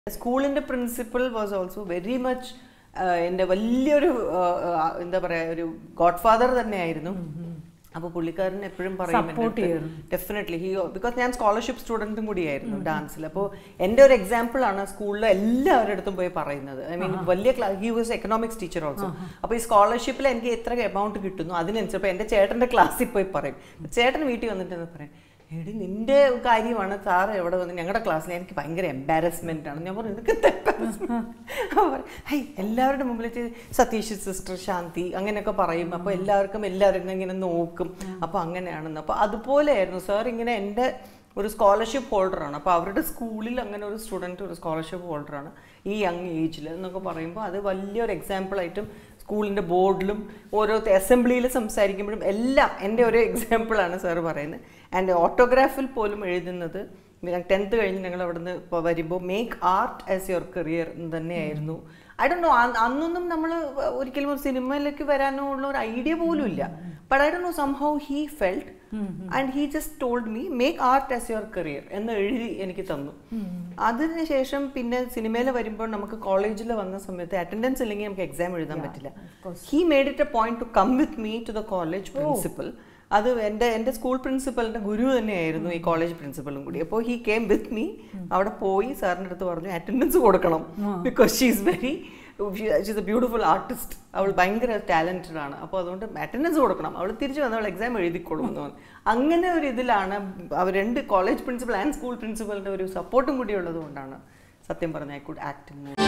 സ്കൂളിന്റെ principal was also very much എൻ്റെ വലിയൊരു ആ, ആ, എന്താ പറയാ ഒരു ഗോഡ് ഫാദർ തന്നെയായിരുന്നു അപ്പൊ പുള്ളിക്കാരൻ എപ്പോഴും Support പറയും ഡെഫിനറ്റ്ലി ഹി ബിക്കോസ് ഞാൻ സ്കോളർഷിപ്പ് സ്റ്റുഡൻറ്റും കൂടിയായിരുന്നു ഡാൻസിൽ അപ്പോൾ എൻ്റെ ഒരു എക്സാമ്പിൾ ആണ് സ്കൂളിൽ എല്ലാവരുടെ അടുത്തും പോയി പറയുന്നത് ഐ മീൻ വലിയ class he was economics teacher also അപ്പോൾ ഈ സ്കോളർഷിപ്പിൽ എനിക്ക് എത്ര എമൗണ്ട് കിട്ടുന്നു അതിനനുസരിച്ച് അപ്പോൾ എൻ്റെ ചേട്ടൻ്റെ ക്ലാസ്സിൽ പോയി പറയും ചേട്ടൻ വീട്ടിൽ വന്നിട്ട് എന്ന് പറയും എടി നിന്റെ കാര്യമാണ് സാറ് എവിടെ വന്ന് ഞങ്ങളുടെ ക്ലാസ്സിൽ എനിക്ക് ഭയങ്കര എംബാരസ്മെന്റ് ആണ് ഞാൻ പറഞ്ഞു ഇതൊക്കെ ഹൈ എല്ലാവരുടെ മുമ്പിൽ വെച്ച് സതീഷ് സിസ്റ്റർ ശാന്തി അങ്ങനെയൊക്കെ പറയും അപ്പോൾ എല്ലാവർക്കും എല്ലാവരും ഇങ്ങനെ നോക്കും അപ്പോൾ അങ്ങനെയാണെന്ന് അപ്പോൾ അതുപോലെയായിരുന്നു സാർ ഇങ്ങനെ എൻ്റെ ഒരു സ്കോളർഷിപ്പ് ഹോൾഡറാണ് അപ്പോൾ അവരുടെ സ്കൂളിൽ അങ്ങനെ ഒരു സ്റ്റുഡൻറ്റ് ഒരു സ്കോളർഷിപ്പ് ഹോൾഡറാണ് ഈ യങ് ഏജിൽ എന്നൊക്കെ പറയുമ്പോൾ അത് വലിയൊരു എക്സാമ്പിളായിട്ടും സ്കൂളിൻ്റെ ബോർഡിലും ഓരോ അസംബ്ലിയിൽ സംസാരിക്കുമ്പോഴും എല്ലാം എൻ്റെ ഒരു എക്സാമ്പിളാണ് സാർ പറയുന്നത് ആൻഡ് ഓട്ടോഗ്രാഫിൽ പോലും എഴുതുന്നത് ടെൻത്ത് കഴിഞ്ഞ് ഞങ്ങൾ അവിടുന്ന് ഇപ്പോൾ വരുമ്പോൾ make art as your career തന്നെയായിരുന്നു ഐ ഡോ നോ അന്നൊന്നും നമ്മൾ ഒരിക്കലും ഒരു സിനിമയിലേക്ക് വരാനോ ഉള്ള ഒരു ഐഡിയ പോലും ഇല്ല ബട്ട് ഐ ഡോ know somehow he felt and he just told me make art as your career എന്ന് എഴുതി എനിക്ക് തന്നു അതിനുശേഷം പിന്നെ സിനിമയിൽ വരുമ്പോൾ നമുക്ക് കോളേജിൽ വന്ന സമയത്ത് അറ്റൻഡൻസ് ഇല്ലെങ്കിൽ നമുക്ക് എക്സാം എഴുതാൻ പറ്റില്ല he made it a point to come with me to the college principal അത് എൻ്റെ എൻ്റെ സ്കൂൾ പ്രിൻസിപ്പലിൻ്റെ ഗുരു തന്നെയായിരുന്നു ഈ കോളേജ് പ്രിൻസിപ്പലും കൂടി അപ്പോൾ ഹി കെയിം വിത്ത് മീ അവിടെ പോയി സാറിൻ്റെ അടുത്ത് പറഞ്ഞു അറ്റൻഡൻസ് കൊടുക്കണം because she is very she's a beautiful artist അവൾ ഭയങ്കര ടാലൻറ്റഡ് ആണ് അപ്പോൾ അതുകൊണ്ട് അറ്റൻഡൻസ് കൊടുക്കണം അവൾ തിരിച്ചു വന്ന് അവൾ എക്സാം എഴുതിക്കോളും എന്ന് പറഞ്ഞു അങ്ങനെ ഒരു ഇതിലാണ് അവർ രണ്ട് കോളേജ് പ്രിൻസിപ്പൽ ആൻഡ് സ്കൂൾ പ്രിൻസിപ്പലിൻ്റെ ഒരു സപ്പോർട്ടും കൂടി ഉള്ളത് കൊണ്ടാണ് സത്യം പറഞ്ഞ ഐ കുഡ് ആക്ട് ഇൻ